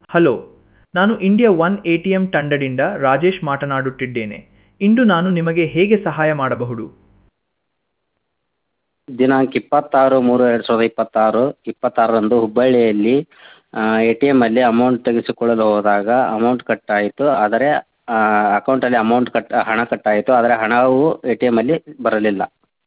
Hello ನಾನು India one A T M ತಂಡದಿಂದ ರಾಜೇಶ್ ಮಾತನಾಡುತ್ತಿದ್ದೇನೆ ಇಂದು ನಾನು ನಿಮಗೆ ಹೇಗೆ ಸಹಾಯ ಮಾಡಬಹುದು ದಿನಾಂಕ ಇಪ್ಪತ್ತಾರು ಮೂರು ಎರಡು ಸಾವಿರದ ಇಪ್ಪತ್ತಾರು ಇಪ್ಪತ್ತಾರರಂದು ಹುಬ್ಬಳ್ಳಿಯಲ್ಲಿ ಎ ಟಿ ಎಮ್ಮಲ್ಲಿ ಅಮೌಂಟ್ ತೆಗೆಸಿಕೊಳ್ಳಲು ಹೋದಾಗ ಅಮೌಂಟ್ ಕಟ್ಟಾಯಿತು ಆದರೆ ಅಕೌಂಟಲ್ಲಿ ಅಮೌಂಟ್ ಕಟ್ ಹಣ ಕಟ್ಟಾಯಿತು ಆದರೆ ಹಣವು ಎ ಟಿ ಎಮ್ಮಲ್ಲಿ ಬರಲಿಲ್ಲ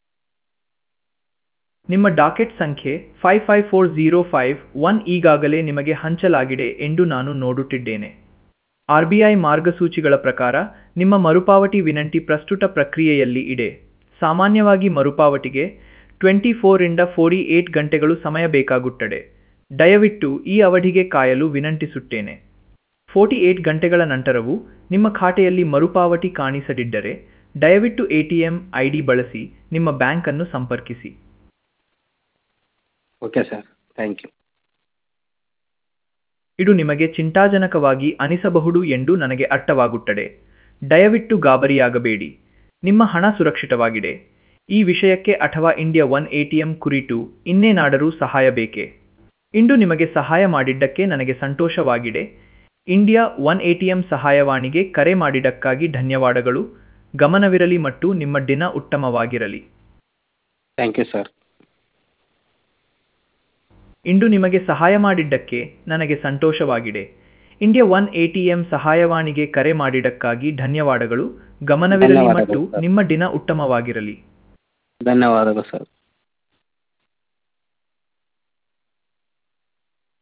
ನಿಮ್ಮ ಡಾಕೆಟ್ ಸಂಖ್ಯೆ five five four zero five one ಈಗಾಗಲೇ ನಿಮಗೆ ಹಂಚಲಾಗಿದೆ ಎಂದು ನಾನು ನೋಡುತ್ತಿದ್ದೇನೆ ಆರ್ ಬಿ ಐ ಮಾರ್ಗಸೂಚಿಗಳ ಪ್ರಕಾರ ನಿಮ್ಮ ಮರುಪಾವತಿ ವಿನಂತಿ ಪ್ರಸ್ತುತ ಪ್ರಕ್ರಿಯೆಯಲ್ಲಿ ಇದೆ ಸಾಮಾನ್ಯವಾಗಿ ಮರುಪಾವತಿಗೆ ಟ್ವೆಂಟಿ ಫೋರಿಂದ ಫೋರ್ಟಿ ಏಟ್ ಗಂಟೆಗಳು ಸಮಯ ಬೇಕಾಗುತ್ತದೆ ದಯವಿಟ್ಟು ಈ ಅವಧಿಗೆ ಕಾಯಲು ವಿನಂತಿಸುತ್ತೇನೆ ಫೋರ್ಟಿ ಏಟ್ ಗಂಟೆಗಳ ನಂತರವೂ ನಿಮ್ಮ ಖಾತೆಯಲ್ಲಿ ಮರುಪಾವತಿ ಕಾಣಿಸದಿದ್ದರೆ ದಯವಿಟ್ಟು A T M I D ಬಳಸಿ ನಿಮ್ಮ ಬ್ಯಾಂಕನ್ನು ಸಂಪರ್ಕಿಸಿ ಓಕೆ ಸರ್ ಥ್ಯಾಂಕ್ ಯು ಇದು ನಿಮಗೆ ಚಿಂತಾಜನಕವಾಗಿ ಅನಿಸಬಹುದು ಎಂದು ನನಗೆ ಅರ್ಥವಾಗುತ್ತದೆ ದಯವಿಟ್ಟು ಗಾಬರಿಯಾಗಬೇಡಿ ನಿಮ್ಮ ಹಣ ಸುರಕ್ಷಿತವಾಗಿದೆ ಈ ವಿಷಯಕ್ಕೆ ಅಥವಾ India one A T M ಕುರಿತು ಇನ್ನೇನಾದರೂ ಸಹಾಯ ಬೇಕೇ ಇಂದು ನಿಮಗೆ ಸಹಾಯ ಮಾಡಿದ್ದಕ್ಕೆ ನನಗೆ ಸಂತೋಷವಾಗಿದೆ India one A T M ಸಹಾಯವಾಣಿಗೆ ಕರೆ ಮಾಡಿದ್ದಕ್ಕಾಗಿ ಧನ್ಯವಾದಗಳು ಗಮನವಿರಲಿ ಮತ್ತು ನಿಮ್ಮ ದಿನ ಉತ್ತಮವಾಗಿರಲಿ ಥ್ಯಾಂಕ್ ಯು ಸರ್ ಇಂದು ನಿಮಗೆ ಸಹಾಯ ಮಾಡಿದ್ದಕ್ಕೆ ನನಗೆ ಸಂತೋಷವಾಗಿದೆ India one A T M ಸಹಾಯವಾಣಿಗೆ ಕರೆ ಮಾಡಿದ್ದಕ್ಕಾಗಿ ಧನ್ಯವಾದಗಳು ಗಮನವಿರಲಿ ಮತ್ತು ಧನ್ಯವಾದಗಳು, ಸರ್. ನಿಮ್ಮ ದಿನ ಉತ್ತಮವಾಗಿರಲಿ ಧನ್ಯವಾದಗಳು ಸರ್